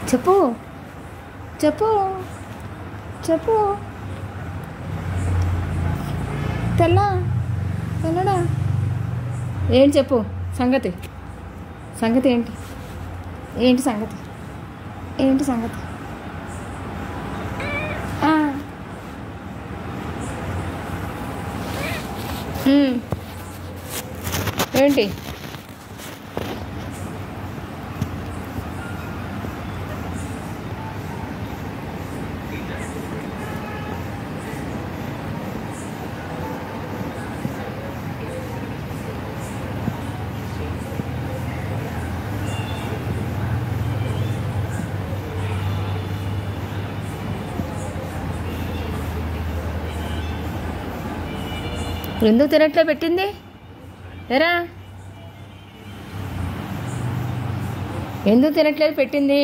చెప్పు చెప్పు చెప్పు తెల్ల తెల్లడా ఏంటి చెప్పు సంగతి సంగతి ఏంటి ఏంటి సంగతి ఏంటి సంగతి ఆ. ఉమ్. ఏంటి ఎందుకు తినట్లే పెట్టింది ఎరా ఎందుకు తినట్లేదు పెట్టింది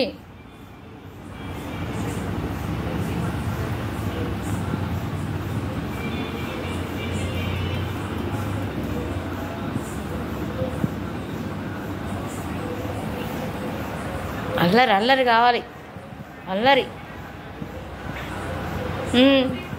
అల్లరి అల్లరి కావాలి అల్లరి ఉమ్.